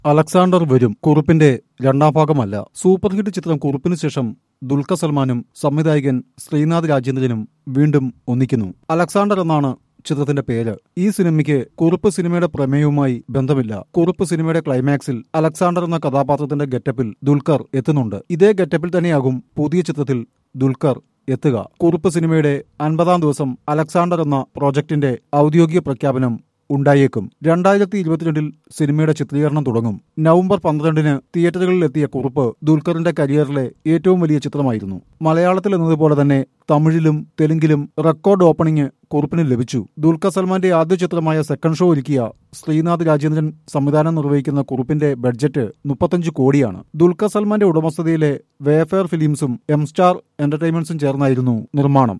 Alexander വരും കുറുപ്പിന്റെ രണ്ടാം ഭാഗമല്ല സൂപ്പർ ഹിറ്റ് ചിത്രം കുറുപ്പിന് ശേഷം ദുൽഖർ സൽമാനും സംവിധായകൻ ശ്രീനാഥ് രാജേന്ദ്രനും വീണ്ടും ഒന്നിക്കുന്നു അലക്സാണ്ടർ എന്നാണ് ചിത്രത്തിന്റെ പേര് ഈ സിനിമയ്ക്ക് കുറുപ്പ് സിനിമയുടെ പ്രമേയവുമായി ബന്ധമില്ല കുറുപ്പ് സിനിമയുടെ ക്ലൈമാക്സിൽ അലക്സാണ്ടർ എന്ന കഥാപാത്രത്തിന്റെ ഗെറ്റപ്പിൽ ദുൽഖർ എത്തുന്നുണ്ട് ഇതേ ഗെറ്റപ്പിൽ തന്നെയാകും പുതിയ ചിത്രത്തിൽ ദുൽഖർ എത്തുക കുറുപ്പ് സിനിമയുടെ അൻപതാം ദിവസം അലക്സാണ്ടർ എന്ന പ്രോജക്ടിന്റെ ഔദ്യോഗിക പ്രഖ്യാപനം ഉണ്ടായേക്കും രണ്ടായിരത്തി ഇരുപത്തിരണ്ടിൽ സിനിമയുടെ ചിത്രീകരണം തുടങ്ങും നവംബർ പന്ത്രണ്ടിന് തിയേറ്ററുകളിൽ എത്തിയ കുറുപ്പ് ദുൽഖറിന്റെ കരിയറിലെ ഏറ്റവും വലിയ ചിത്രമായിരുന്നു മലയാളത്തിൽ എന്നതുപോലെ തന്നെ തമിഴിലും തെലുങ്കിലും റെക്കോർഡ് ഓപ്പണിംഗ് കുറുപ്പിന് ലഭിച്ചു ദുൽഖർ സൽമാന്റെ ആദ്യ ചിത്രമായ സെക്കൻഡ് ഷോ ഒരുക്കിയ ശ്രീനാഥ് രാജേന്ദ്രൻ സംവിധാനം നിർവഹിക്കുന്ന കുറുപ്പിന്റെ ബഡ്ജറ്റ് മുപ്പത്തഞ്ച് കോടിയാണ് ദുൽഖർ സൽമാന്റെ ഉടമസ്ഥതയിലെ വേഫെയർ ഫിലിംസും എം സ്റ്റാർ എന്റർടൈൻമെന്റ്സും ചേർന്നായിരുന്നു നിർമ്മാണം